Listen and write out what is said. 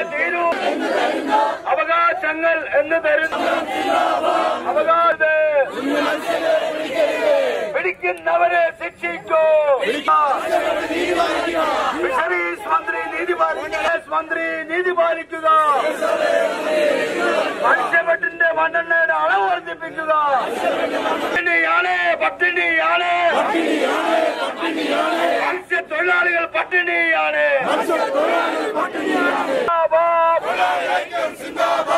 തീരൂ അവകാശങ്ങൾ എന്ന് തരുന്നു അവകാശ പിടിക്കുന്നവരെ ശിക്ഷിക്കൂ ഫിഷറീസ് മന്ത്രി നീതി പാലിക്കുക മന്ത്രി നീതി പാലിക്കുക മത്സ്യബെട്ടിന്റെ മണ്ണെണ്ണയുടെ അളവ് വർദ്ധിപ്പിക്കുക പട്ടിണിയാണ് പട്ടിണിയാണ് മത്സ്യത്തൊഴിലാളികൾ പട്ടിണിയാണ് സിന്ദാബാദ്.